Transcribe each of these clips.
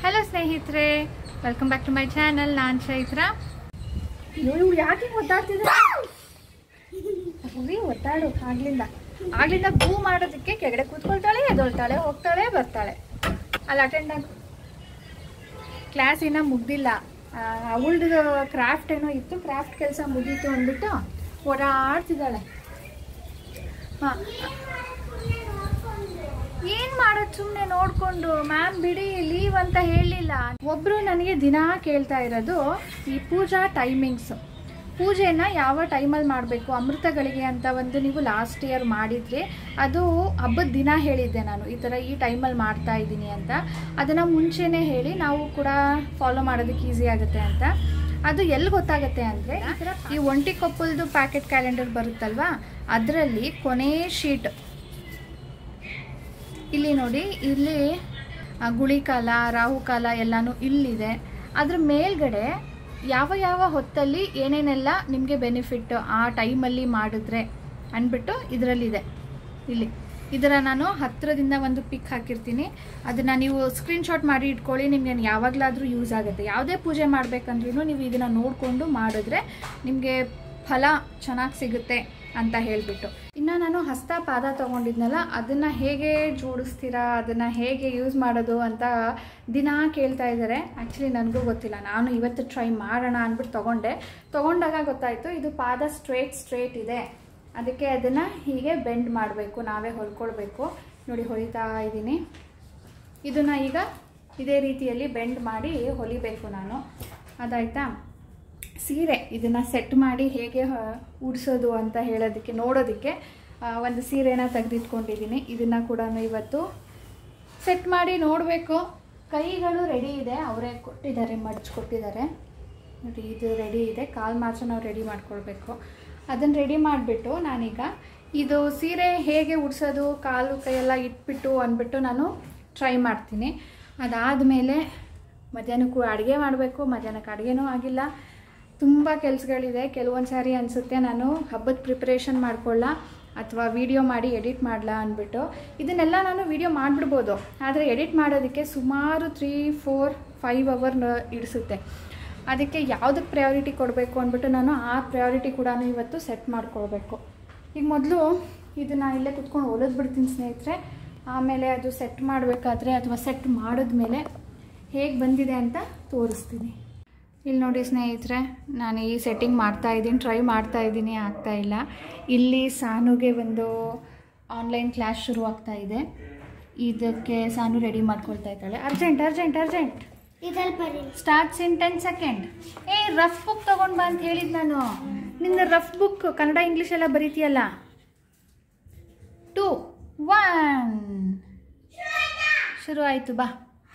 Hello ಸ್ನೇಹಿತರೆ welcome back to my channel ನಾನು ಚೈತ್ರ ಇವಳು ಯಾಕೆ ಒದ್ದಾಡ್ತಿದ್ರೆ ಹುರಿ ಒದ್ದಾಡು ಆಗ್ಲಿಂದ ಆಗ್ಲಿಂದ ಭೂ ಮಾಡೋದಕ್ಕೆ ಕೆಳಗಡೆ ಕೂತ್ಕೊಳ್ತಾಳೆ ಎದೊಳ್ತಾಳೆ ಹೋಗ್ತಾಳೆ ಬರ್ತಾಳೆ ಅಲ್ಲಿ ಅಟೆಂಡ್ ಆಗ ಕ್ಲಾಸ್ ಇನ್ನೂ ಮುಗ್ದಿಲ್ಲ ಅವಳದು ಕ್ರಾಫ್ಟ್ ಏನೋ ಇತ್ತು ಕ್ರಾಫ್ಟ್ ಕೆಲಸ ಮುಗೀತು ಅಂದ್ಬಿಟ್ಟು ಓಡಾಡ್ತಿದ್ದಾಳೆ ಹಾಂ ಏನ್ ಮಾಡೋದು ಸುಮ್ಮನೆ ನೋಡ್ಕೊಂಡು ಮ್ಯಾಮ್ ಬಿಡಿ ಲೀವ್ ಅಂತ ಹೇಳಲಿಲ್ಲ ಒಬ್ರು ನನಗೆ ದಿನಾ ಕೇಳ್ತಾ ಇರೋದು ಈ ಪೂಜಾ ಟೈಮಿಂಗ್ಸ್ ಪೂಜೆನ ಯಾವ ಟೈಮಲ್ಲಿ ಮಾಡಬೇಕು ಅಮೃತಗಳಿಗೆ ಅಂತ ಒಂದು ನೀವು ಲಾಸ್ಟ್ ಇಯರ್ ಮಾಡಿದ್ರೆ ಅದು ಹಬ್ಬದ ದಿನ ಹೇಳಿದ್ದೆ ನಾನು ಈ ಥರ ಈ ಟೈಮಲ್ಲಿ ಮಾಡ್ತಾ ಇದ್ದೀನಿ ಅಂತ ಅದನ್ನು ಮುಂಚೆನೇ ಹೇಳಿ ನಾವು ಕೂಡ ಫಾಲೋ ಮಾಡೋದಕ್ಕೆ ಈಸಿ ಆಗುತ್ತೆ ಅಂತ ಅದು ಎಲ್ಲಿ ಗೊತ್ತಾಗುತ್ತೆ ಅಂದರೆ ಈ ಒಂಟಿ ಕೊಪ್ಪಲ್ದು ಪ್ಯಾಕೆಟ್ ಕ್ಯಾಲೆಂಡರ್ ಬರುತ್ತಲ್ವಾ ಅದರಲ್ಲಿ ಕೊನೆ ಶೀಟ್ ಇಲ್ಲಿ ನೋಡಿ ಇಲ್ಲಿ ಆ, ಗುಳಿಕಾಲ ರಾಹುಕಾಲ ಎಲ್ಲನೂ ಇಲ್ಲಿದೆ ಅದ್ರ ಮೇಲ್ಗಡೆ ಯಾವ ಯಾವ ಹೊತ್ತಲ್ಲಿ ಏನೇನೆಲ್ಲ ನಿಮಗೆ ಬೆನಿಫಿಟ್ ಆ ಟೈಮಲ್ಲಿ ಮಾಡಿದ್ರೆ ಅಂದ್ಬಿಟ್ಟು ಇದರಲ್ಲಿದೆ ಇಲ್ಲಿ ಇದರ ನಾನು ಹತ್ತಿರದಿಂದ ಒಂದು ಪಿಕ್ ಹಾಕಿರ್ತೀನಿ ಅದನ್ನು ನೀವು ಸ್ಕ್ರೀನ್ಶಾಟ್ ಮಾಡಿ ಇಟ್ಕೊಳ್ಳಿ ನಿಮಗೆ ಯಾವಾಗಲಾದರೂ ಯೂಸ್ ಆಗುತ್ತೆ ಯಾವುದೇ ಪೂಜೆ ಮಾಡಬೇಕಂದ್ರೂ ನೀವು ಇದನ್ನು ನೋಡಿಕೊಂಡು ಮಾಡಿದ್ರೆ ನಿಮಗೆ ಫಲ ಚೆನ್ನಾಗಿ ಸಿಗುತ್ತೆ ಅಂತ ಹೇಳಿಬಿಟ್ಟು ಇನ್ನು ನಾನು ಹಸ್ತ ಪಾದ ತೊಗೊಂಡಿದ್ನಲ್ಲ ಅದನ್ನು ಹೇಗೆ ಜೋಡಿಸ್ತೀರಾ ಅದನ್ನು ಹೇಗೆ ಯೂಸ್ ಮಾಡೋದು ಅಂತ ದಿನ ಕೇಳ್ತಾ ಇದ್ದಾರೆ ಆ್ಯಕ್ಚುಲಿ ನನಗೂ ಗೊತ್ತಿಲ್ಲ ನಾನು ಇವತ್ತು ಟ್ರೈ ಮಾಡೋಣ ಅಂದ್ಬಿಟ್ಟು ತೊಗೊಂಡೆ ತೊಗೊಂಡಾಗ ಗೊತ್ತಾಯಿತು ಇದು ಪಾದ ಸ್ಟ್ರೇಟ್ ಸ್ಟ್ರೇಟ್ ಇದೆ ಅದಕ್ಕೆ ಅದನ್ನು ಹೀಗೆ ಬೆಂಡ್ ಮಾಡಬೇಕು ನಾವೇ ಹೊಲ್ಕೊಳ್ಬೇಕು ನೋಡಿ ಹೊಲಿತಾ ಇದ್ದೀನಿ ಇದನ್ನು ಈಗ ಇದೇ ರೀತಿಯಲ್ಲಿ ಬೆಂಡ್ ಮಾಡಿ ಹೊಲಿಬೇಕು ನಾನು ಅದಾಯ್ತಾ ಸೀರೆ ಇದನ್ನು ಸೆಟ್ ಮಾಡಿ ಹೇಗೆ ಹ- ಉಡ್ಸೋದು ಅಂತ ಹೇಳೋದಕ್ಕೆ ನೋಡೋದಕ್ಕೆ ಆ, ಒಂದು ಸೀರೆನ ತೆಗೆದಿಟ್ಕೊಂಡಿದ್ದೀನಿ ಇದನ್ನು ಕೂಡ ಇವತ್ತು ಸೆಟ್ ಮಾಡಿ ನೋಡಬೇಕು ಕೈಗಳು ರೆಡಿ ಇದೆ ಅವರೇ ಕೊಟ್ಟಿದ್ದಾರೆ ಮಡ್ಚ್ ಕೊಟ್ಟಿದ್ದಾರೆ ನೋಡಿ ಇದು ರೆಡಿ ಇದೆ ಕಾಲು ಮಾತ್ರ ನಾವು ರೆಡಿ ಮಾಡ್ಕೊಳ್ಬೇಕು ಅದನ್ನು ರೆಡಿ ಮಾಡಿಬಿಟ್ಟು ನಾನೀಗ ಇದು ಸೀರೆ ಹೇಗೆ ಉಡ್ಸೋದು ಕಾಲು ಕೈಯೆಲ್ಲ ಇಟ್ಬಿಟ್ಟು ಅಂದ್ಬಿಟ್ಟು ನಾನು ಟ್ರೈ ಮಾಡ್ತೀನಿ ಅದಾದಮೇಲೆ ಮಧ್ಯಾಹ್ನಕ್ಕೂ ಅಡುಗೆ ಮಾಡಬೇಕು ಮಧ್ಯಾಹ್ನಕ್ಕೆ ಅಡುಗೆನೂ ಆಗಿಲ್ಲ ತುಂಬ ಕೆಲಸಗಳಿದೆ ಕೆಲವೊಂದು ಸಾರಿ ಅನಿಸುತ್ತೆ ನಾನು ಹಬ್ಬದ ಪ್ರಿಪ್ರೇಷನ್ ಮಾಡ್ಕೊಳ್ಳ ಅಥವಾ ವಿಡಿಯೋ ಮಾಡಿ ಎಡಿಟ್ ಮಾಡಲ ಅಂದ್ಬಿಟ್ಟು ಇದನ್ನೆಲ್ಲ ನಾನು ವಿಡಿಯೋ ಮಾಡಿಬಿಡ್ಬೋದು ಆದರೆ ಎಡಿಟ್ ಮಾಡೋದಕ್ಕೆ ಸುಮಾರು ತ್ರೀ ಫೋರ್ ಫೈವ್ ಅವರ್ ಇಡಿಸುತ್ತೆ ಅದಕ್ಕೆ ಯಾವುದಕ್ಕೆ ಪ್ರಯಾರಿಟಿ ಕೊಡಬೇಕು ಅಂದ್ಬಿಟ್ಟು ನಾನು ಆ ಪ್ರಯಾರಿಟಿ ಕೂಡ ಇವತ್ತು ಸೆಟ್ ಮಾಡ್ಕೊಳ್ಬೇಕು ಈಗ ಮೊದಲು ಇದನ್ನು ಇಲ್ಲೇ ಕುತ್ಕೊಂಡು ಹೊಲಿದ್ ಬಿಡ್ತೀನಿ ಸ್ನೇಹಿತರೆ ಆಮೇಲೆ ಅದು ಸೆಟ್ ಮಾಡಬೇಕಾದ್ರೆ ಅಥವಾ ಸೆಟ್ ಮಾಡಿದ್ಮೇಲೆ ಹೇಗೆ ಬಂದಿದೆ ಅಂತ ತೋರಿಸ್ತೀನಿ ಇಲ್ಲಿ ನೋಡಿ ಸ್ನೇಹಿತರೆ ನಾನು ಈ ಸೆಟ್ಟಿಂಗ್ ಮಾಡ್ತಾ ಇದ್ದೀನಿ ಟ್ರೈ ಮಾಡ್ತಾ ಇದ್ದೀನಿ ಆಗ್ತಾ ಇಲ್ಲ ಇಲ್ಲಿ ಸಾನುಗೆ ಒಂದು ಆನ್ಲೈನ್ ಕ್ಲಾಸ್ ಶುರು ಆಗ್ತಾ ಇದೆ ಇದಕ್ಕೆ ಸಾನು ರೆಡಿ ಮಾಡ್ಕೊಳ್ತಾ ಇದ್ದಾಳೆ ಅರ್ಜೆಂಟ್ ಅರ್ಜೆಂಟ್ ಅರ್ಜೆಂಟ್ ಇದಲ್ಲಿ ಬರೀ ಸ್ಟಾರ್ಟ್ಸ್ ಇನ್ ಟೆನ್ ಸೆಕೆಂಡ್ ಏ ರಫ್ ಬುಕ್ ತಗೊಂಡ್ ಬಾ ಅಂತ ಹೇಳಿದ್ ನಾನು ನಿನ್ನ ರಫ್ ಬುಕ್ ಕನ್ನಡ ಇಂಗ್ಲೀಷ್ ಎಲ್ಲ ಬರೀತೀಯಲ್ಲ ಟೂ ಒನ್ ಶುರು ಆಯಿತು ಬಾ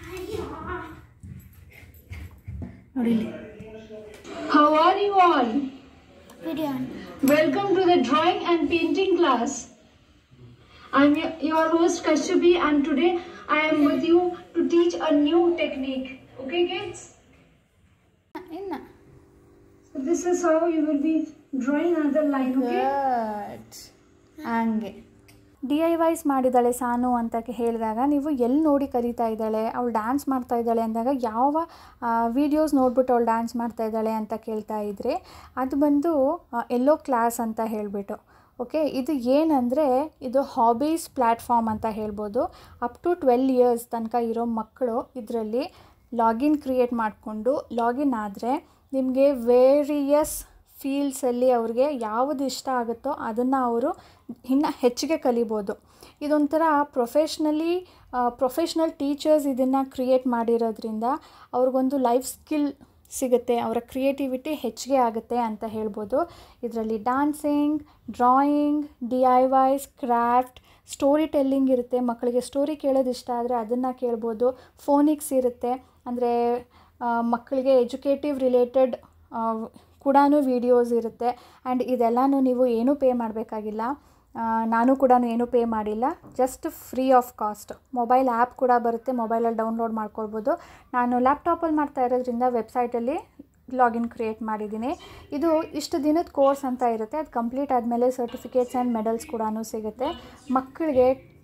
ನೋಡಿ ಇಲ್ಲಿ How are you all? Video Welcome to the drawing and painting class. I'm your, your host Kashyapi and today I am with you to teach a new technique. Okay kids? ಇನ್ನ So this is how you will be drawing another line, okay? Good ಹಂಗೆ D I Y ಮಾಡಿದ್ದಾಳೆ ಸಾನು ಅಂತ ಹೇಳಿದಾಗ ನೀವು ಎಲ್ಲಿ ನೋಡಿ ಕಲಿತಾ ಇದ್ದಾಳೆ ಅವಳು ಡ್ಯಾನ್ಸ್ ಮಾಡ್ತಾ ಇದ್ದಾಳೆ ಅಂದಾಗ ಯಾವ ವಿಡಿಯೋಸ್ ನೋಡ್ಬಿಟ್ಟು ಅವಳು ಡ್ಯಾನ್ಸ್ ಮಾಡ್ತಾ ಇದ್ದಾಳೆ ಅಂತ ಕೇಳ್ತಾ ಇದ್ರೆ ಅದು ಬಂದು ಎಲ್ಲೋ ಕ್ಲಾಸ್ ಅಂತ ಹೇಳಿಬಿಟ್ಟು ಓಕೆ ಇದು ಏನಂದರೆ ಇದು ಹಾಬೀಸ್ ಪ್ಲ್ಯಾಟ್ಫಾರ್ಮ್ ಅಂತ ಹೇಳ್ಬೋದು ಅಪ್ ಟು ಟ್ವೆಲ್ ಇಯರ್ಸ್ ತನಕ ಇರೋ ಮಕ್ಕಳು ಇದರಲ್ಲಿ ಲಾಗಿನ್ ಕ್ರಿಯೇಟ್ ಮಾಡಿಕೊಂಡು ಲಾಗಿನ್ ಆದರೆ ನಿಮಗೆ ವೇರಿಯಸ್ ಫೀಲ್ಡ್ಸಲ್ಲಿ ಅವ್ರಿಗೆ ಯಾವುದು ಇಷ್ಟ ಆಗುತ್ತೋ ಅದನ್ನು ಅವರು ಇನ್ನು ಹೆಚ್ಚಿಗೆ ಕಲಿಬೋದು ಇದೊಂಥರ ಪ್ರೊಫೆಷ್ನಲಿ ಪ್ರೊಫೆಷ್ನಲ್ ಟೀಚರ್ಸ್ ಇದನ್ನು ಕ್ರಿಯೇಟ್ ಮಾಡಿರೋದ್ರಿಂದ ಅವ್ರಿಗೊಂದು ಲೈಫ್ ಸ್ಕಿಲ್ ಸಿಗುತ್ತೆ ಅವರ ಕ್ರಿಯೇಟಿವಿಟಿ ಹೆಚ್ಚಿಗೆ ಆಗುತ್ತೆ ಅಂತ ಹೇಳ್ಬೋದು ಇದರಲ್ಲಿ dancing drawing D I Y craft story telling ಇರುತ್ತೆ ಮಕ್ಕಳಿಗೆ ಸ್ಟೋರಿ ಕೇಳೋದು ಇಷ್ಟ ಆದರೆ ಅದನ್ನು ಕೇಳ್ಬೋದು ಫೋನಿಕ್ಸ್ ಇರುತ್ತೆ ಅಂದರೆ ಮಕ್ಕಳಿಗೆ ಎಜುಕೇಟಿವ್ ರಿಲೇಟೆಡ್ ಕೂಡ ವೀಡಿಯೋಸ್ ಇರುತ್ತೆ ಆ್ಯಂಡ್ ಇದೆಲ್ಲನೂ ನೀವು ಏನೂ ಪೇ ಮಾಡಬೇಕಾಗಿಲ್ಲ ನಾನು ಕೂಡ ಏನೂ ಪೇ ಮಾಡಿಲ್ಲ just free of cost mobile app ಕೂಡ ಬರುತ್ತೆ ಮೊಬೈಲಲ್ಲಿ ಡೌನ್ಲೋಡ್ ಮಾಡ್ಕೊಳ್ಬೋದು ನಾನು ಲ್ಯಾಪ್ಟಾಪಲ್ಲಿ ಮಾಡ್ತಾ ಇರೋದ್ರಿಂದ ವೆಬ್ಸೈಟಲ್ಲಿ ಲಾಗಿನ್ ಕ್ರಿಯೇಟ್ ಮಾಡಿದ್ದೀನಿ ಇದು ಇಷ್ಟು ದಿನದ ಕೋರ್ಸ್ ಅಂತ ಇರುತ್ತೆ ಅದು ಕಂಪ್ಲೀಟ್ ಆದಮೇಲೆ ಸರ್ಟಿಫಿಕೇಟ್ಸ್ ಆ್ಯಂಡ್ ಮೆಡಲ್ಸ್ ಕೂಡ ಸಿಗುತ್ತೆ ಮಕ್ಕಳಿಗೆ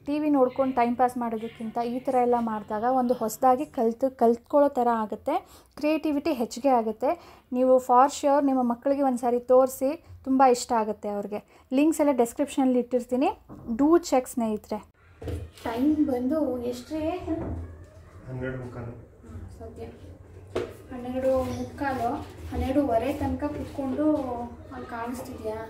ಟಿ ವಿ ನೋಡ್ಕೊಂಡು ಟೈಮ್ ಪಾಸ್ ಮಾಡೋದಕ್ಕಿಂತ ಈ ಥರ ಎಲ್ಲ ಮಾಡಿದಾಗ ಒಂದು ಹೊಸದಾಗಿ ಕಲ್ತು ಕಲ್ತ್ಕೊಳ್ಳೋ ಥರ ಆಗುತ್ತೆ ಕ್ರಿಯೇಟಿವಿಟಿ ಹೆಚ್ಚಿಗೆ ಆಗುತ್ತೆ ನೀವು ಫಾರ್ ಶ್ಯೂರ್ ನಿಮ್ಮ ಮಕ್ಕಳಿಗೆ ಒಂದು ಸಾರಿ ತೋರಿಸಿ ತುಂಬ ಇಷ್ಟ ಆಗುತ್ತೆ ಅವ್ರಿಗೆ ಲಿಂಕ್ಸ್ ಎಲ್ಲ ಡೆಸ್ಕ್ರಿಪ್ಷನಲ್ಲಿ ಇಟ್ಟಿರ್ತೀನಿ ಡೂ ಚೆಕ್ ಸ್ನೇಹಿತರೆ ಟೈಮ್ ಬಂದು ಎಷ್ಟೇ ಹನ್ನೆರಡು ಮುಖಾನು ಸದ್ಯ ಹನ್ನೆರಡು ಮುಕ್ಕಾಲು ಹನ್ನೆರಡೂವರೆ ತನಕ ಕುತ್ಕೊಂಡು ಅಲ್ಲಿ ಕಾಣಿಸ್ತಿದ್ಯಾ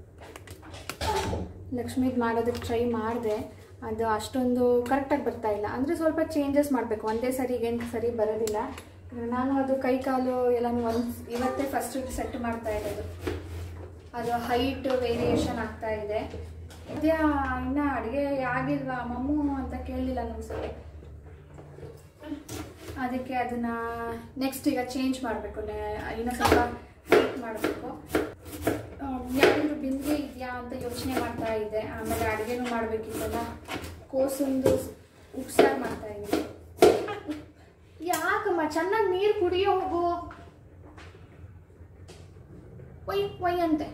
ಲಕ್ಷ್ಮೀದ್ ಮಾಡೋದಕ್ಕೆ ಟ್ರೈ ಮಾಡಿದೆ ಅದು ಅಷ್ಟೊಂದು ಕರೆಕ್ಟಾಗಿ ಬರ್ತಾ ಇಲ್ಲ ಅಂದರೆ ಸ್ವಲ್ಪ ಚೇಂಜಸ್ ಮಾಡಬೇಕು ಒಂದೇ ಸರಿಗೇನು ಸರಿ ಬರೋದಿಲ್ಲ ನಾನು ಅದು ಕೈ ಕಾಲು ಎಲ್ಲನೂ ಒಂದು ಇವತ್ತೇ ಫಸ್ಟ್ ಸೆಟ್ ಮಾಡ್ತಾ ಇರೋದು ಅದು ಹೈಟ್ ವೇರಿಯೇಷನ್ ಆಗ್ತಾ ಇದೆ ಇದ್ಯಾ ಇನ್ನು ಅಡುಗೆ ಆಗಿಲ್ವಾ ಮಮ್ಮು ಅಂತ ಕೇಳಲಿಲ್ಲ ಸರಿ ಅದಕ್ಕೆ ಅದನ್ನ ನೆಕ್ಸ್ಟ್ ಈಗ ಚೇಂಜ್ ಮಾಡಬೇಕು ಇನ್ನೂ ಸ್ವಲ್ಪ ಹೀಟ್ ಮಾಡಬೇಕು ಯಾವ್ದಾದ್ರು ಬಿಂದಿಗೆ ಇದೆಯಾ ಅಂತ ಯೋಚನೆ ಮಾಡ್ತಾ ಇದ್ದೆ ಆಮೇಲೆ ಅಡುಗೆನೂ ಮಾಡಬೇಕಿತ್ತಲ್ಲ ಕೋಸೊಂದು ಉಪ್ಸಾರು ಮಾಡ್ತಾ ಇದ್ದೀನಿ ಯಾಕಮ್ಮ ಚೆನ್ನಾಗಿ ನೀರು ಕುಡಿಯೋ ಹೋಗು ಒಯ್ ಒಯ್ ಅಂತೆ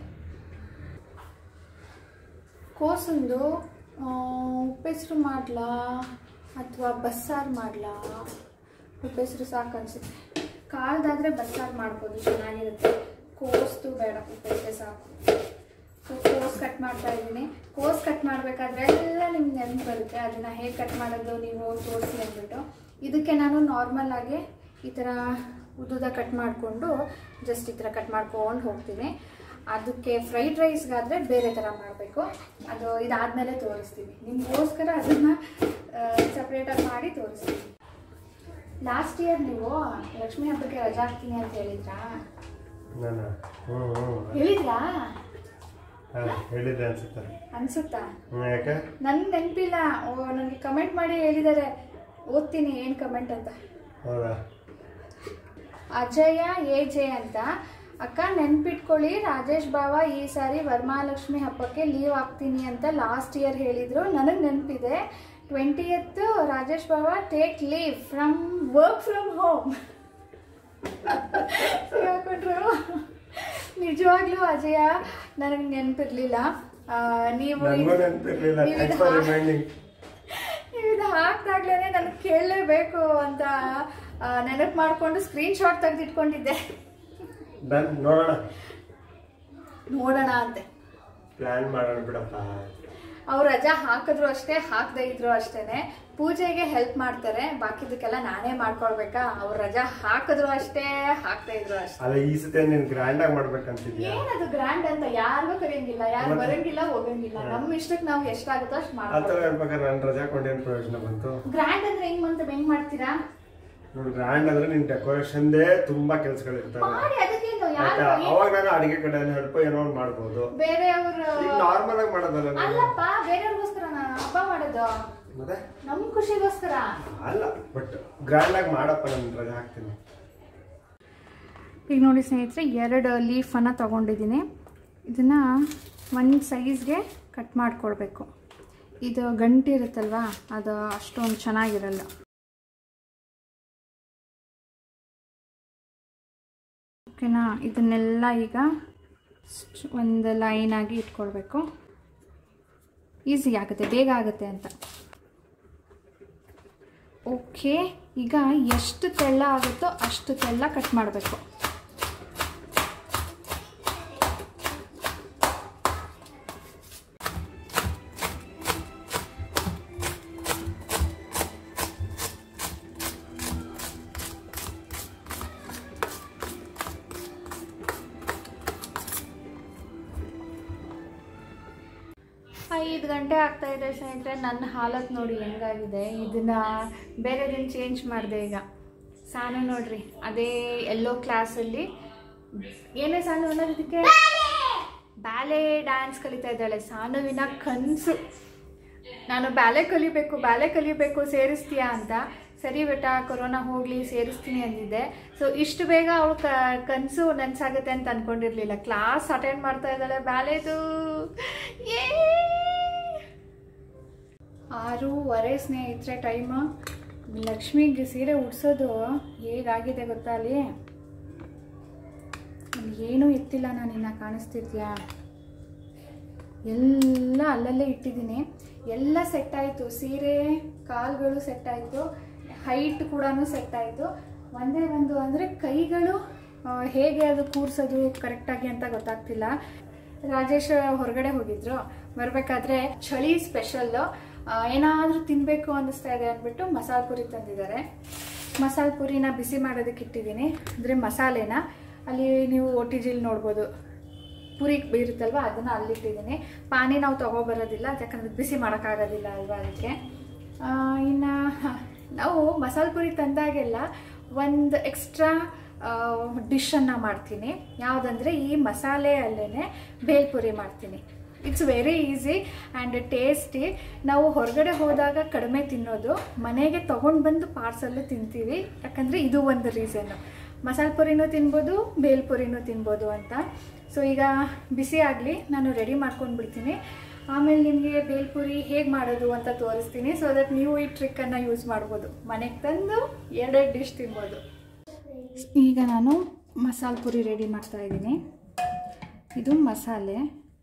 ಕೋಸೊಂದು ಉಪ್ಪೆಸರು ಮಾಡಲಾ ಅಥವಾ ಬಸ್ಸಾರು ಮಾಡಲಾ ಉಪ್ಪೆಸರು ಸಾಕು ಅನಿಸುತ್ತೆ ಕಾಳ್ದಾದರೆ ಬಸ್ಸಾರು ಮಾಡ್ಬೋದು ಚೆನ್ನಾಗಿರುತ್ತೆ ಕೋಸ್ತು ಬೇಡ ಉಪ್ಪೆಸರೆ ಸಾಕು ಸೊ ಕೋಸ್ ಕಟ್ ಮಾಡ್ತಾ ಇದ್ದೀನಿ ಕೋಸ್ ಕಟ್ ಮಾಡಬೇಕಾದ್ರೆ ಎಲ್ಲ ನಿಮ್ಗೆ ನೆನಪು ಬರುತ್ತೆ ಅದನ್ನು ಹೇಗೆ ಕಟ್ ಮಾಡೋದು ನೀವು ತೋರಿಸಿ ಅಂದ್ಬಿಟ್ಟು ಇದಕ್ಕೆ ನಾನು ನಾರ್ಮಲ್ ಆಗಿ ಈ ಥರ ಉದ್ದುದ ಕಟ್ ಮಾಡಿಕೊಂಡು ಜಸ್ಟ್ ಈ ಥರ ಕಟ್ ಮಾಡ್ಕೊಂಡು ಹೋಗ್ತೀನಿ ಅದಕ್ಕೆ ಫ್ರೈಡ್ ರೈಸ್ಗಾದರೆ ಬೇರೆ ಥರ ಮಾಡಬೇಕು ಅದು ಇದಾದಮೇಲೆ ತೋರಿಸ್ತೀವಿ ನಿಮಗೋಸ್ಕರ ಅದನ್ನು ಸಪ್ರೇಟಾಗಿ ಮಾಡಿ ತೋರಿಸ್ತೀವಿ ಲಾಸ್ಟ್ ಇಯರ್ ನೀವು ಲಕ್ಷ್ಮೀ ಹಬ್ಬಕ್ಕೆ ರಜಾ ಹಾಕ್ತೀನಿ ಅಂತ ಹೇಳಿದ್ರಾ ನಾನು ಹ್ಞೂ ಹ್ಞೂ ಹೇಳಿದ್ರಾ ಹಾಂ ಹೇಳಿದ್ದೆ ಅನ್ಸುತ್ತೆ ಅನ್ಸುತ್ತಾ ಹ್ಞೂ ಯಾಕೆ ನನ್ಗೆ ನೆನಪಿಲ್ಲ ನನಗೆ ಕಮೆಂಟ್ ಮಾಡಿ ಹೇಳಿದ್ದಾರೆ ಓದ್ತೀನಿ ಏನು ಕಮೆಂಟ್ ಅಂತ ಹೌದಾ ಅಜಯ ಎ ಜೆ ಅಂತ ಅಕ್ಕ ನೆನ್ಪಿಟ್ಕೊಳ್ಳಿ ರಾಜೇಶ್ ಬಾವ ಈ ಸಾರಿ ವರಮಹಾಲಕ್ಷ್ಮಿ ಹಬ್ಬಕ್ಕೆ ಲೀವ್ ಆಗ್ತೀನಿ ಅಂತ ಲಾಸ್ಟ್ ಇಯರ್ ಹೇಳಿದ್ರು ನನಗೆ ನೆನಪಿದೆ ಟ್ವೆಂಟಿ ಎತ್ತು ರಾಜೇಶ್ ಬಾವ take leave from work from home ಸಿಗಾಕೊಂಡ್ರು ನಿಜವಾಗ್ಲೂ ಅಜಯ ನನಗೆ ನೆನಪಿರ್ಲಿಲ್ಲ ಆ, ನೀವು ನನಗೂ ನೆನಪಿರ್ಲಿಲ್ಲ ನೀವು ಥ್ಯಾಂಕ್ಸ್ ಇದು ಫಾರ್ ಹಾ- ರಿಮೈಂಡಿಂಗ್ ನೀವು ಇದು ಹಾಕ್ದಾಗ್ಲೇ ನನಗೆ ಕೇಳಲೇಬೇಕು ಅಂತ ನೆನಪು ಮಾಡಿಕೊಂಡು ಸ್ಕ್ರೀನ್ ಶಾಟ್ ತೆಗೆದಿಟ್ಕೊಂಡಿದ್ದೆ ಡನ್ ನೋಡೋಣ ನೋಡೋಣ ಅಂತೆ ಪ್ಲ್ಯಾನ್ ಮಾಡೋಣ ಬಿಡಪ್ಪ ಅವ್ರು ರಜಾ ಹಾಕಿದ್ರು ಅಷ್ಟೇ ಹಾಕದೇ ಇದ್ರು ಅಷ್ಟೇನೆ ಪೂಜೆಗೆ ಹೆಲ್ಪ್ ಮಾಡ್ತಾರೆ ಬಾಕಿದಕ್ಕೆಲ್ಲ ನಾನೇ ಮಾಡ್ಕೊಳ್ಬೇಕಾ ಅವ್ರು ರಜಾ ಹಾಕಿದ್ರು ಅಷ್ಟೇ ಹಾಕದೇ ಇದ್ರು ಅಷ್ಟೇ ಅಲ್ಲ ಈ ಸತಿ ನೀನು ಗ್ರ್ಯಾಂಡಾಗಿ ಮಾಡ್ಬೇಕಂತಿದ್ಯಾ ಏನದು ಗ್ರ್ಯಾಂಡ್ ಅಂತ ಯಾರಿಗೂ ಕರೆಯಂಗಿಲ್ಲ ಯಾರು ಮತ್ತೆ? ಬರಂಗಿಲ್ಲ ಹೋಗಂಗಿಲ್ಲ ನಮ್ಮ ಇಷ್ಟಕ್ಕೆ ನಾವು ಎಷ್ಟಾಗುತ್ತೋ ಅಷ್ಟು ಆ ಥರ ಮಾಡ್ಕೊಳ್ಳೋದು ಇರ್ಬೇಕಾದ್ರೆ ನಾನು ರಜಾ ಕೊಂಡೇನು ಪ್ರಯೋಜನ ಬಂತು ಗ್ರ್ಯಾಂಡ್ ಅಂದ್ರೆ ಹೆಂಗ್ ಅಂತ ಹೆಂಗ್ ಮಾಡ್ತೀರಾ ನೋಡಿ ಗ್ರ್ಯಾಂಡ್ ಅಂದ್ರೆ ನಿನ್ ಡೆಕೋರೇಷನ್ದೇ ತುಂಬಾ ಕೆಲ್ಸಗಳಿರ್ತವೆ ಮಾಡಿ ಅದಕ್ಕೇನು ಆಯ್ತಾ ಯಾರು ಅವಾಗ ನಾನು ಅಡಿಗೆ ಕಡೆ ಹೆಲ್ಪ್ ಏನೋ ಒಂದ್ ಮಾಡ್ಬೋದು ಬೇರೆಯವರು ಈಗ ನಾರ್ಮಲ್ ಆಗಿ ಮಾಡೋದಲ್ಲ ನಾನು ಅಲ್ಲಪ್ಪ ಬೇರೆಯವ್ರಿಗೋಸ್ಕರ ನಾನು ಹಬ್ಬ ಮಾಡೋದು ಮತ್ತೆ ನಮ್ ಖುಷಿಗೋಸ್ಕರ ಅಲ್ಲ ಬಟ್ ಗ್ರ್ಯಾಂಡ್ ಆಗಿ ಮಾಡಪ್ಪ ನಾನು ರಜಾ ಹಾಕ್ತೀನಿ ಈಗ ನೋಡಿ ಸ್ನೇಹಿತರೆ ಎರಡು ಲೀಫನ್ನು ತಗೊಂಡಿದ್ದೀನಿ ಇದನ್ನು ಒಂದು ಸೈಜ್ಗೆ ಕಟ್ ಮಾಡ್ಕೊಳ್ಬೇಕು ಇದು ಗಂಟು ಇರುತ್ತಲ್ವಾ ಅದು ಅಷ್ಟೊಂದು ಚೆನ್ನಾಗಿರಲ್ಲ ಓಕೆನಾ ಇದನ್ನೆಲ್ಲ ಈಗ ಸ್ಟ್- ಒಂದು ಲೈನಾಗಿ ಇಟ್ಕೊಳ್ಬೇಕು ಈಸಿ ಆಗುತ್ತೆ ಬೇಗ ಆಗುತ್ತೆ ಅಂತ ಓಕೆ ಈಗ ಎಷ್ಟು ತೆಳ್ಳ ಆಗುತ್ತೋ ಅಷ್ಟು ತೆಳ್ಳ ಕಟ್ ಮಾಡಬೇಕು ಐದು ಗಂಟೆ ಆಗ್ತಾ ಇದೆ ಸ್ನೇಹಿತರೆ ನನ್ನ ಹಾಲತ್ ನೋಡಿ ಹೆಂಗಾಗಿದೆ ಇದನ್ನ ಬೇರೆ ದಿನ ಚೇಂಜ್ ಮಾಡಿದೆ ಈಗ ಸಾನು ನೋಡ್ರಿ ಅದೇ ಎಲ್ಲೋ ಕ್ಲಾಸಲ್ಲಿ ಏನೇ ಸಾನು ಅನ್ನೋದು ಇದಕ್ಕೆ ಬ್ಯಾಲೆ ಡ್ಯಾನ್ಸ್ ಕಲಿತಾ ಇದ್ದಾಳೆ ಸಾನುವಿನ ಕನಸು ನಾನು ಬ್ಯಾಲೆ ಕಲಿಬೇಕು ಬ್ಯಾಲೆ ಕಲಿಬೇಕು ಸೇರಿಸ್ತೀಯಾ ಅಂತ ಸರಿ ಬೇಟ ಕೊರೋನಾ ಹೋಗಲಿ ಸೇರಿಸ್ತೀನಿ ಅಂದಿದ್ದೆ ಸೊ ಇಷ್ಟು ಬೇಗ ಅವಳು ಕ ಕನಸು ನನಸಾಗುತ್ತೆ ಅಂತ ಅಂದ್ಕೊಂಡಿರ್ಲಿಲ್ಲ ಕ್ಲಾಸ್ ಅಟೆಂಡ್ ಮಾಡ್ತಾ ಇದ್ದಾಳೆ ಬ್ಯಾಲೆದು ಏ ಆರೂವರೆ ಸ್ನೇಹಿತರೆ ಟೈಮು ಲಕ್ಷ್ಮಿಗೆ ಸೀರೆ ಉಡ್ಸೋದು ಹೇಗಾಗಿದೆ ಗೊತ್ತಾ ಅಲ್ಲಿ ಅಲ್ಲಿ ಏನೂ ಎತ್ತಿಲ್ಲ ನಾನು ಇನ್ನು ಕಾಣಿಸ್ತಿದ್ಯಾ ಎಲ್ಲ ಅಲ್ಲಲ್ಲೇ ಇಟ್ಟಿದ್ದೀನಿ ಎಲ್ಲ ಸೆಟ್ ಆಯಿತು ಸೀರೆ ಕಾಲ್ಗಳು ಸೆಟ್ ಆಯಿತು ಹೈಟ್ ಕೂಡ ಸೆಟ್ ಆಯಿತು ಒಂದೇ ಒಂದು ಅಂದರೆ ಕೈಗಳು ಆ, ಹೇಗೆ ಅದು ಕೂರ್ಸೋದು ಕರೆಕ್ಟಾಗಿ ಅಂತ ಗೊತ್ತಾಗ್ತಿಲ್ಲ ರಾಜೇಶ್ ಹೊರಗಡೆ ಹೋಗಿದ್ರು ಬರಬೇಕಾದ್ರೆ ಚಳಿ ಸ್ಪೆಷಲ್ಲು ಏನಾದರೂ ತಿನ್ನಬೇಕು ಅನ್ನಿಸ್ತಾ ಇದೆ ಅಂದ್ಬಿಟ್ಟು ಮಸಾಲೆ ಪುರಿ ತಂದಿದ್ದಾರೆ ಮಸಾಲೆ ಪುರಿನ ಬಿಸಿ ಮಾಡೋದಕ್ಕೆ ಇಟ್ಟಿದ್ದೀನಿ ಅಂದರೆ ಮಸಾಲೆನ ಅಲ್ಲಿ ನೀವು ಒ ಟಿ ಜಿಲಿ ನೋಡ್ಬೋದು ಪುರಿ ಇರುತ್ತಲ್ವ ಅದನ್ನು ಅಲ್ಲಿಟ್ಟಿದ್ದೀನಿ ಪಾನಿ ನಾವು ತೊಗೊಬರೋದಿಲ್ಲ ಯಾಕಂದರೆ ಬಿಸಿ ಮಾಡೋಕ್ಕಾಗೋದಿಲ್ಲ ಅಲ್ವಾ ಅದಕ್ಕೆ ಇನ್ನು ನಾವು ಮಸಾಲೆ ಪುರಿ ತಂದಾಗೆಲ್ಲ ಒಂದು ಎಕ್ಸ್ಟ್ರಾ ಡಿಶನ್ನು ಮಾಡ್ತೀನಿ ಯಾವುದಂದರೆ ಈ ಮಸಾಲೆ ಅಲ್ಲೇ ಬೇಲ್ಪುರಿ ಮಾಡ್ತೀನಿ it's very easy and tasty ನಾವು ಹೊರಗಡೆ ಹೋದಾಗ ಕಡಿಮೆ ತಿನ್ನೋದು ಮನೆಗೆ ತೊಗೊಂಡು ಬಂದು ಪಾರ್ಸಲ್ಲು ತಿಂತೀವಿ ಯಾಕಂದರೆ ಇದು ಒಂದು ರೀಸನ್ನು ಮಸಾಲೆ ಪುರಿನೂ ತಿನ್ಬೋದು ಬೇಲ್ಪುರಿನೂ ತಿನ್ಬೋದು ಅಂತ ಸೊ ಈಗ ಬಿಸಿ ಆಗಲಿ ನಾನು ರೆಡಿ ಮಾಡ್ಕೊಂಡು ಬಿಡ್ತೀನಿ ಆಮೇಲೆ ನಿಮಗೆ ಬೇಲ್ಪುರಿ ಹೇಗೆ ಮಾಡೋದು ಅಂತ ತೋರಿಸ್ತೀನಿ ಸೊ ದಟ್ ನೀವು ಈ ಟ್ರಿಕ್ಕನ್ನು ಯೂಸ್ ಮಾಡ್ಬೋದು ಮನೆಗೆ ತಂದು ಎರಡೆರಡು ಡಿಶ್ ತಿನ್ಬೋದು ಈಗ ನಾನು ಮಸಾಲೆ ಪುರಿ ರೆಡಿ ಮಾಡ್ತಾ ಇದ್ದೀನಿ ಇದು ಮಸಾಲೆ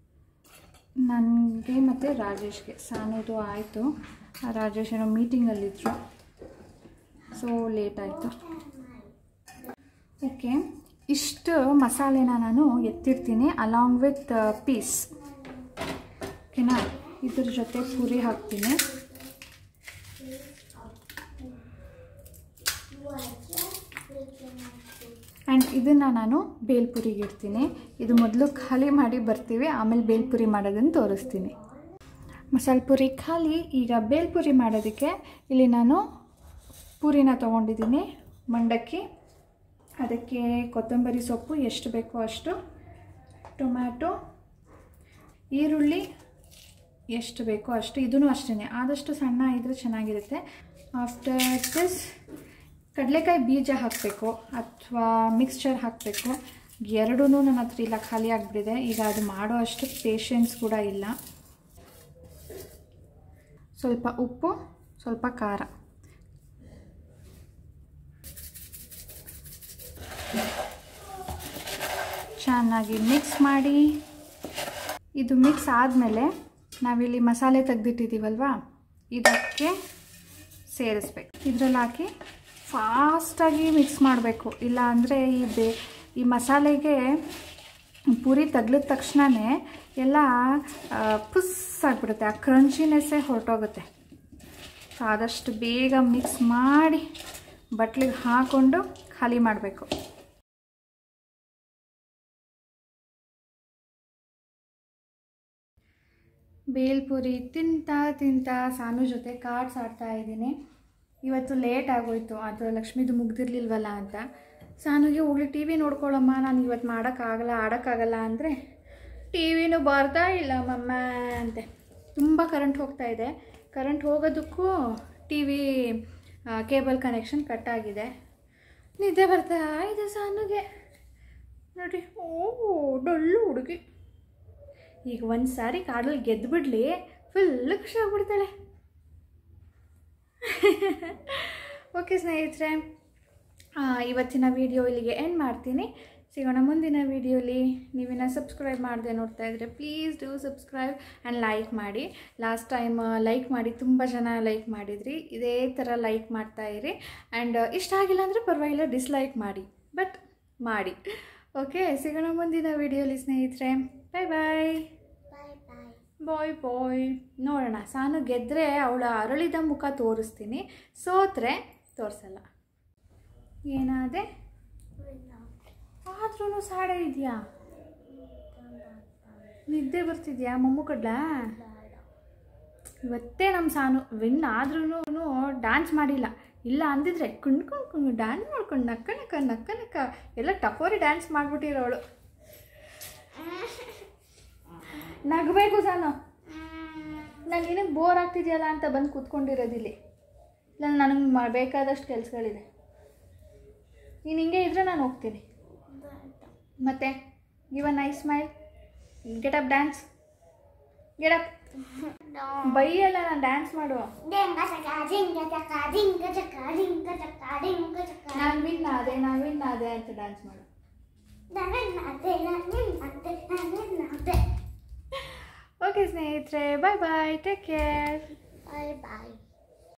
ನನಗೆ ಮತ್ತು ರಾಜೇಶ್ಗೆ ಸಾನೋದು ಆಯಿತು ರಾಜೇಶ್ ಏನೋ ಮೀಟಿಂಗಲ್ಲಿದ್ದರು ಸೊ ಲೇಟ್ ಆಯಿತು ಓಕೆ ಇಷ್ಟು ಮಸಾಲೆನ ನಾನು ಎತ್ತಿರ್ತೀನಿ ಅಲಾಂಗ್ ವಿತ್ ಪೀಸ್ ಓಕೆನಾ ಇದ್ರ ಜೊತೆ ಪುರಿ ಹಾಕ್ತೀನಿ ಆ್ಯಂಡ್ ಇದನ್ನು ನಾನು ಬೇಲ್ಪುರಿಗೆ ಇಡ್ತೀನಿ ಇದು ಮೊದಲು ಖಾಲಿ ಮಾಡಿ ಬರ್ತೀವಿ ಆಮೇಲೆ ಬೇಲ್ಪುರಿ ಮಾಡೋದನ್ನು ತೋರಿಸ್ತೀನಿ ಮಸಾಲೆ ಪುರಿ ಖಾಲಿ ಈಗ ಬೇಲ್ಪುರಿ ಮಾಡೋದಕ್ಕೆ ಇಲ್ಲಿ ನಾನು ಪೂರಿನ ತೊಗೊಂಡಿದ್ದೀನಿ ಮಂಡಕ್ಕಿ ಅದಕ್ಕೆ ಕೊತ್ತಂಬರಿ ಸೊಪ್ಪು ಎಷ್ಟು ಬೇಕೋ ಅಷ್ಟು ಟೊಮ್ಯಾಟೊ ಈರುಳ್ಳಿ ಎಷ್ಟು ಬೇಕೋ ಅಷ್ಟು ಇದೂ ಅಷ್ಟೇ ಆದಷ್ಟು ಸಣ್ಣ ಇದ್ದರೆ ಚೆನ್ನಾಗಿರುತ್ತೆ ಆಫ್ಟರ್ ದಿಸ್ ಕಡಲೆಕಾಯಿ ಬೀಜ ಹಾಕಬೇಕು ಅಥವಾ ಮಿಕ್ಸ್ಚರ್ ಹಾಕಬೇಕು ಎರಡೂ ನನ್ನ ಹತ್ರ ಇಲ್ಲ ಖಾಲಿ ಆಗಿಬಿಟ್ಟಿದೆ ಈಗ ಅದು ಮಾಡೋ ಅಷ್ಟು ಪೇಷನ್ಸ್ ಕೂಡ ಇಲ್ಲ ಸ್ವಲ್ಪ ಉಪ್ಪು ಸ್ವಲ್ಪ ಖಾರ ಚೆನ್ನಾಗಿ ಮಿಕ್ಸ್ ಮಾಡಿ ಇದು ಮಿಕ್ಸ್ ಆದಮೇಲೆ ನಾವಿಲ್ಲಿ ಮಸಾಲೆ ತೆಗೆದಿಟ್ಟಿದ್ದೀವಲ್ವಾ ಇದಕ್ಕೆ ಸೇರಿಸ್ಬೇಕು ಇದ್ರಲ್ಲಿ ಹಾಕಿ ಫಾಸ್ಟಾಗಿ ಮಿಕ್ಸ್ ಮಾಡಬೇಕು ಇಲ್ಲ ಅಂದರೆ ಈ ಬೇ ಈ ಮಸಾಲೆಗೆ ಪೂರಿ ತಗ್ಲಿದ ತಕ್ಷಣವೇ ಎಲ್ಲ ಆ, ಪುಸ್ ಆಗಿಬಿಡುತ್ತೆ ಆ ಕ್ರಂಚಿನೆಸ್ಸೇ ಹೊರಟೋಗುತ್ತೆ ಸೊ ಆದಷ್ಟು ಬೇಗ ಮಿಕ್ಸ್ ಮಾಡಿ ಬಟ್ಲಿಗೆ ಹಾಕ್ಕೊಂಡು ಖಾಲಿ ಮಾಡಬೇಕು ಬೇಲ್ಪುರಿ ತಿಂತಾ ತಿಂತಾ ಸಾನು ಜೊತೆ ಕಾರ್ಡ್ಸ್ ಆಡ್ತಾ ಇದ್ದೀನಿ ಇವತ್ತು ಲೇಟ್ ಆಗೋಯ್ತು ಅದು ಲಕ್ಷ್ಮಿದು ಮುಗ್ದಿರ್ಲಿಲ್ವಲ್ಲ ಅಂತ ಸಾನುಗೆ ಹೋಗ್ಲಿ ಟಿ ವಿ ನೋಡ್ಕೊಳ್ಳಮ್ಮ ನಾನು ಇವತ್ತು ಮಾಡೋಕ್ಕಾಗಲ್ಲ ಆಡೋಕ್ಕಾಗಲ್ಲ ಅಂದರೆ ಟಿ ವಿನೂ ಬರ್ತಾ ಇಲ್ಲ ಮಮ್ಮ ಅಂತೆ ತುಂಬ ಕರೆಂಟ್ ಹೋಗ್ತಾ ಇದೆ ಕರೆಂಟ್ ಹೋಗೋದಕ್ಕೂ T V cable connection cut ಆಗಿದೆ ನಿದ್ದೆ ಬರ್ತಾ ಇದೆ ಸಾನುಗೆ ನೋಡಿ ಓ ಡೊಳ್ಳು ಹುಡುಗಿ ಈಗ ಒಂದು ಸಾರಿ ಕಾಡಲ್ಲಿ ಗೆದ್ದುಬಿಡ್ಲಿ ಫುಲ್ ಖುಷಿ ಆಗ್ಬಿಡ್ತಾಳೆ ಓಕೆ ಸ್ನೇಹಿತರೆ ಆ, ಇವತ್ತಿನ ವಿಡಿಯೋ ಇಲ್ಲಿಗೆ ಎಂಡ್ ಮಾಡ್ತೀನಿ ಸಿಗೋಣ ಮುಂದಿನ ವಿಡಿಯೋಲಿ ನೀವಿನ್ನ ಸಬ್ಸ್ಕ್ರೈಬ್ ಮಾಡದೆ ನೋಡ್ತಾ ಇದ್ದರೆ please do subscribe and like ಮಾಡಿ ಲಾಸ್ಟ್ ಟೈಮ್ ಲೈಕ್ ಮಾಡಿ ತುಂಬ ಜನ ಲೈಕ್ ಮಾಡಿದ್ರಿ ಇದೇ ಥರ ಲೈಕ್ ಮಾಡ್ತಾ ಇರಿ ಆ್ಯಂಡ್ ಇಷ್ಟ ಆಗಿಲ್ಲ ಅಂದರೆ ಪರವಾಗಿಲ್ಲ ಡಿಸ್ಲೈಕ್ ಮಾಡಿ ಬಟ್ ಮಾಡಿ ಓಕೆ ಸಿಗೋಣ ಮುಂದಿನ ವಿಡಿಯೋಲಿ ಸ್ನೇಹಿತರೆ ಬಾಯ್ ಬಾಯ್ ಬಾಯ್ ಬಾಯ್ ಬಾಯ್ ಬಾಯ್ ನೋಡೋಣ ಸಾನು ಗೆದ್ದರೆ ಅವಳ ಅರಳಿದ ಮುಖ ತೋರಿಸ್ತೀನಿ ಸೋತ್ರೆ ತೋರಿಸಲ್ಲ ಏನಾದೆ ಆದ್ರೂ ಸಾಡೆ ಇದೆಯಾ ನಿದ್ದೆ ಬರ್ತಿದ್ಯಾ ಮೊಮ್ಮು ಕಡ್ಲಾ ಇವತ್ತೇ ನಮ್ಮ ಸಾನು ವಿನ್ ಆದ್ರೂ ಡ್ಯಾನ್ಸ್ ಮಾಡಿಲ್ಲ ಇಲ್ಲ ಅಂದಿದ್ರೆ ಕುಣ್ಕೊಂಡು ಕುಣ್ ಡ್ಯಾನ್ಸ್ ಮಾಡ್ಕೊಂಡು ನಕ್ಕ ನಕ್ಕ ನಕ್ಕ ನಕ್ಕ ಎಲ್ಲ ಟಪೋರಿ ಡ್ಯಾನ್ಸ್ ಮಾಡಿಬಿಟ್ಟಿರೋಳು ನಗಬೇಕು ಸಾನು ನಾನು ನಿನಗೆ ಬೋರ್ ಆಗ್ತಿದೆಯಲ್ಲ ಅಂತ ಬಂದು ಕೂತ್ಕೊಂಡಿರೋದಿಲ್ಲಿ ಇಲ್ಲ ನನಗೆ ಬೇಕಾದಷ್ಟು ಕೆಲಸಗಳಿದೆ ನೀನು ಹಿಂಗೆ ಇದ್ರೆ ನಾನು ಹೋಗ್ತೀನಿ ಮತ್ತೆ give a nice smile get up dance get up ಬೈಯಲ್ಲ ನಾನು ಡ್ಯಾನ್ಸ್ ಮಾಡುವ ಡಿಂಗ ಚಕ ಡಿಂಗ ಚಕ ಡಿಂಗ ಚಕ ಡಿಂಗ ಚಕ ಡಿಂಗ ಚಕ ನಾನು ವಿನ್ ಆದೆ ನಾನು ವಿನ್ ಆದೆ ಅಂತ ಡ್ಯಾನ್ಸ್ ಮಾಡು ನಾನು ನಾದೆ ನಾನು ನಾದೆ ನಾನು ನಾದೆ ಓಕೆ ಸ್ನೇಹಿತರೆ ಬಾಯ್ ಬಾಯ್ ಟೇಕ್ ಕೇರ್ ಬಾಯ್ ಬಾಯ್